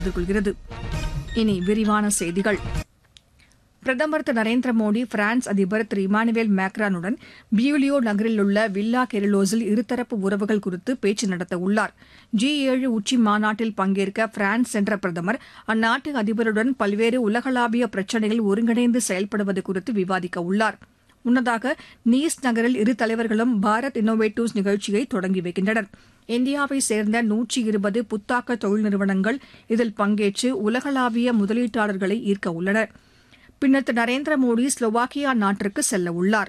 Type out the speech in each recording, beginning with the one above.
எதிர்கொள்கிறது இனி விரிவான செய்திகள் பிரதமர் திரு நரேந்திர மோடி பிரான்ஸ் அதிபர் திரு இமானுவேல் மேக்ரானுடன் பியூலியோ நகரில் உள்ள வில்லா கெரிலோஸில் இருதரப்பு உறவுகள் குறித்து பேச்சு நடத்த உள்ளார் ஜி ஏழு உச்சி மாநாட்டில் பங்கேற்க பிரான்ஸ் சென்ற பிரதமர் அந்நாட்டு அதிபருடன் பல்வேறு உலகளாவிய பிரச்சினைகள் ஒருங்கிணைந்து செயல்படுவது குறித்து விவாதிக்க உள்ளார் முன்னதாக நீஸ் நகரில் இரு தலைவர்களும் பாரத் இன்னோவேட்டிவ்ஸ் நிகழ்ச்சியை தொடங்கி வைக்கின்றனர் இந்தியாவை சேர்ந்த நூற்றி இருபது புத்தாக்க தொழில் நிறுவனங்கள் இதில் பங்கேற்று உலகளாவிய முதலீட்டாளர்களை ஈர்க்க உள்ளனர் பின்னர் திரு நரேந்திர மோடி ஸ்லோவாக்கியா நாட்டிற்கு செல்ல உள்ளார்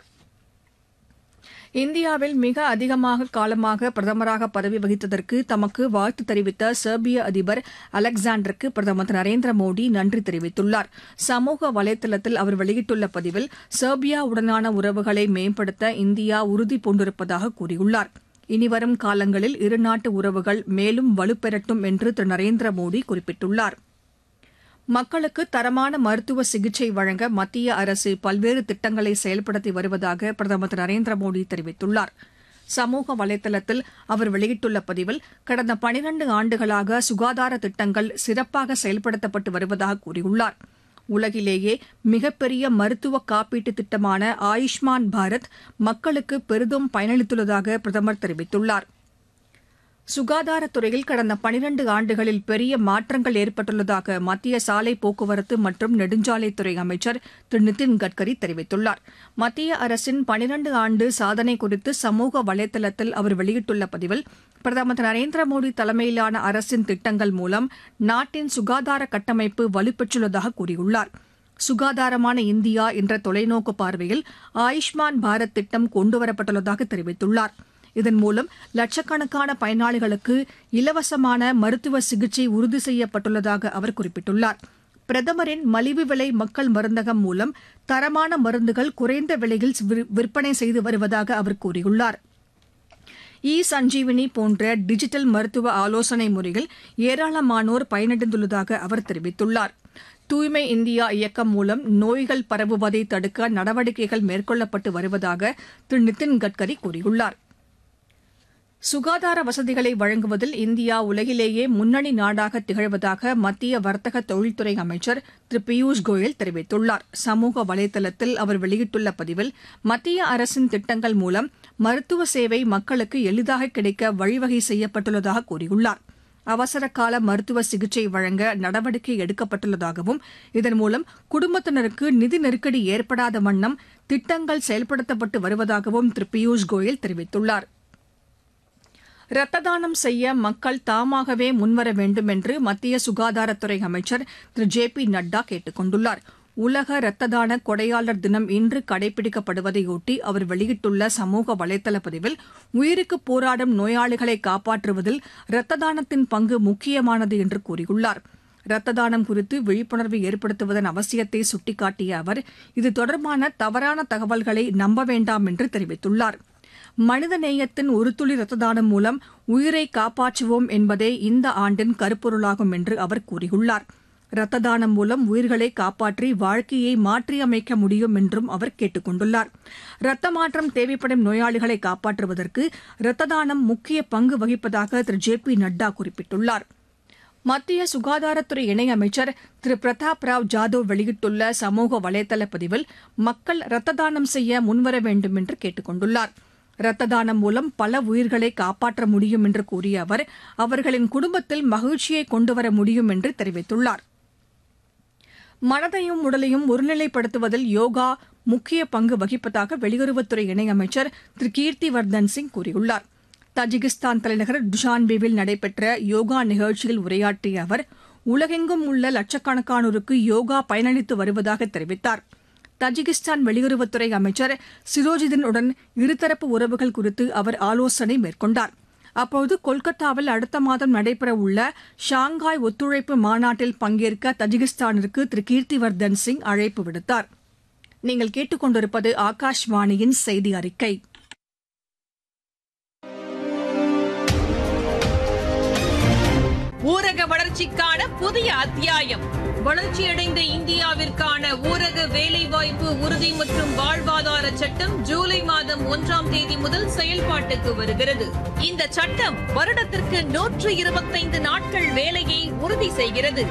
இந்தியாவில் மிக அதிகமாக காலமாக பிரதமராக பதவி வகித்ததற்கு தமக்கு வாழ்த்து தெரிவித்த செர்பிய அதிபர் அலெக்சாண்டருக்கு பிரதமர் திரு நரேந்திர மோடி நன்றி தெரிவித்துள்ளார் சமூக வலைதளத்தில் அவர் வெளியிட்டுள்ள பதிவில் செர்பியாவுடனான உறவுகளை மேம்படுத்த இந்தியா உறுதி பூண்டிருப்பதாக கூறியுள்ளார் இனிவரும் காலங்களில் இருநாட்டு உறவுகள் மேலும் வலுப்பெறட்டும் என்று திரு நரேந்திர மோடி குறிப்பிட்டுள்ளார் மக்களுக்கு தரமான மருத்துவ சிகிச்சை வழங்க மத்திய அரசு பல்வேறு திட்டங்களை செயல்படுத்தி வருவதாக பிரதமர் திரு நரேந்திர மோடி தெரிவித்துள்ளார் சமூக வலைதளத்தில் அவர் வெளியிட்டுள்ள பதிவில் கடந்த பனிரண்டு ஆண்டுகளாக சுகாதார திட்டங்கள் சிறப்பாக செயல்படுத்தப்பட்டு வருவதாக கூறியுள்ளார் உலகிலேயே மிகப்பெரிய மருத்துவ காப்பீட்டு திட்டமான ஆயுஷ்மான் பாரத் மக்களுக்கு பெரிதும் பயனளித்துள்ளதாக பிரதமர் தெரிவித்துள்ளார் சுகாதாரத்துறையில் கடந்த பனிரண்டு ஆண்டுகளில் பெரிய மாற்றங்கள் ஏற்பட்டுள்ளதாக மத்திய சாலை போக்குவரத்து மற்றும் நெடுஞ்சாலைத்துறை அமைச்சர் திரு நிதின் கட்கரி தெரிவித்துள்ளார் மத்திய அரசின் பனிரண்டு ஆண்டு சாதனை குறித்து சமூக வலைதளத்தில் அவர் வெளியிட்டுள்ள பதிவில் பிரதமர் திரு நரேந்திர மோடி தலைமையிலான அரசின் திட்டங்கள் மூலம் நாட்டின் சுகாதார கட்டமைப்பு வலுப்பெற்றுள்ளதாக கூறியுள்ளார் சுகாதாரமான இந்தியா என்ற தொலைநோக்கு பார்வையில் ஆயுஷ்மான் பாரத் திட்டம் கொண்டுவரப்பட்டுள்ளதாக தெரிவித்துள்ளார் இதன் மூலம் லட்சக்கணக்கான பயனாளிகளுக்கு இலவசமான மருத்துவ சிகிச்சை உறுதி செய்யப்பட்டுள்ளதாக அவர் குறிப்பிட்டுள்ளார் பிரதமரின் மலிவு விலை மக்கள் மருந்தகம் மூலம் தரமான மருந்துகள் குறைந்த விலையில் விற்பனை செய்து வருவதாக அவர் கூறியுள்ளார் இ சஞ்சீவினி போன்ற டிஜிட்டல் மருத்துவ ஆலோசனை முறையில் ஏராளமானோர் பயனடைந்துள்ளதாக அவர் தெரிவித்துள்ளார் தூய்மை இந்தியா இயக்கம் மூலம் நோய்கள் பரவுவதை தடுக்க நடவடிக்கைகள் மேற்கொள்ளப்பட்டு வருவதாக திரு நிதின் கட்கரி கூறியுள்ளார் சுகாதார வசதிகளை வழங்குவதில் இந்தியா உலகிலேயே முன்னணி நாடாக திகழ்வதாக மத்திய வர்த்தக தொழில்துறை அமைச்சர் திரு பியூஷ் கோயல் தெரிவித்துள்ளார் சமூக வலைதளத்தில் அவர் வெளியிட்டுள்ள பதிவில் மத்திய அரசின் திட்டங்கள் மூலம் மருத்துவ சேவை மக்களுக்கு எளிதாக கிடைக்க வழிவகை செய்யப்பட்டுள்ளதாக கூறியுள்ளார் அவசர கால மருத்துவ சிகிச்சை வழங்க நடவடிக்கை எடுக்கப்பட்டுள்ளதாகவும் இதன் மூலம் குடும்பத்தினருக்கு நிதி நெருக்கடி ஏற்படாத வண்ணம் திட்டங்கள் செயல்படுத்தப்பட்டு வருவதாகவும் திரு பியூஷ் கோயல் தெரிவித்துள்ளார் ரத்த தானம் செய்ய மக்கள் தாமாகவே முன்வர வேண்டும் என்று மத்திய சுகாதாரத்துறை அமைச்சர் திரு ஜே பி நட்டா கேட்டுக் கொண்டுள்ளார் உலக ரத்த தான கொடையாளர் தினம் இன்று கடைபிடிக்கப்படுவதையொட்டி அவர் வெளியிட்டுள்ள சமூக வலைதள பதிவில் உயிருக்கு போராடும் நோயாளிகளை காப்பாற்றுவதில் ரத்த தானத்தின் பங்கு முக்கியமானது என்று கூறியுள்ளார் ரத்த தானம் குறித்து விழிப்புணர்வு ஏற்படுத்துவதன் அவசியத்தை சுட்டிக்காட்டிய அவர் இது தொடர்பான தவறான தகவல்களை நம்ப வேண்டாம் என்று தெரிவித்துள்ளார் மனித நேயத்தின் ஒரு துளி ரத்த தானம் மூலம் உயிரை காப்பாற்றுவோம் என்பதே இந்த ஆண்டின் கருப்பொருளாகும் என்று அவர் கூறியுள்ளார் ரத்த தானம் மூலம் உயிர்களை காப்பாற்றி வாழ்க்கையை மாற்றியமைக்க முடியும் என்றும் அவர் கேட்டுக் கொண்டுள்ளார் ரத்த மாற்றம் தேவைப்படும் நோயாளிகளை காப்பாற்றுவதற்கு ரத்த தானம் முக்கிய பங்கு வகிப்பதாக திரு ஜே பி நட்டா குறிப்பிட்டுள்ளார் மத்திய சுகாதாரத்துறை இணையமைச்சர் திரு பிரதாப் ராவ் ஜாதவ் வெளியிட்டுள்ள சமூக வலைதள பதிவில் மக்கள் ரத்த தானம் செய்ய முன்வர வேண்டும் என்று கேட்டுக் கொண்டுள்ளார் ரத்த தானம் மூலம் பல உயிர்களை காப்பாற்ற முடியும் என்று கூறிய அவர் அவர்களின் குடும்பத்தில் மகிழ்ச்சியை கொண்டுவர முடியும் என்று தெரிவித்துள்ளார் மனதையும் உடலையும் ஒருநிலைப்படுத்துவதில் யோகா முக்கிய பங்கு வகிப்பதாக வெளியுறவுத்துறை இணையமைச்சர் திரு கீர்த்திவர்தன் சிங் கூறியுள்ளார் தஜிகிஸ்தான் தலைநகர் துஷான்பேவில் நடைபெற்ற யோகா நிகழ்ச்சியில் உரையாற்றிய அவர் உலகெங்கும் உள்ள லட்சக்கணக்கானோருக்கு யோகா பயனளித்து வருவதாக தெரிவித்தார் தஜிகிஸ்தான் வெளியுறவுத்துறை அமைச்சர் சிரோஜிதின் உடன் இருதரப்பு உறவுகள் குறித்து அவர் ஆலோசனை மேற்கொண்டார் அப்போது கொல்கத்தாவில் அடுத்த மாதம் நடைபெறவுள்ள ஷாங்காய் ஒத்துழைப்பு மாநாட்டில் பங்கேற்க தஜிகிஸ்தானிற்கு திரு கீர்த்திவர்தன் சிங் அழைப்பு விடுத்தார் நீங்கள் கேட்டுக்கொண்டிருப்பது ஆகாஷ்வாணியின் செய்தி அறிக்கை ஊரக வளர்ச்சிக்கான புதிய அத்தியாயம் வளர்ச்சியடைந்த இந்தியாவிற்கான ஊரக வேலைவாய்ப்பு உறுதி மற்றும் வாழ்வாதார சட்டம் ஜூலை மாதம் ஒன்றாம் தேதி முதல் செயல்பாட்டுக்கு வருகிறது இந்த சட்டம் வருடத்திற்கு நூற்று இருபத்தைந்து நாட்கள் வேலையை உறுதி செய்கிறது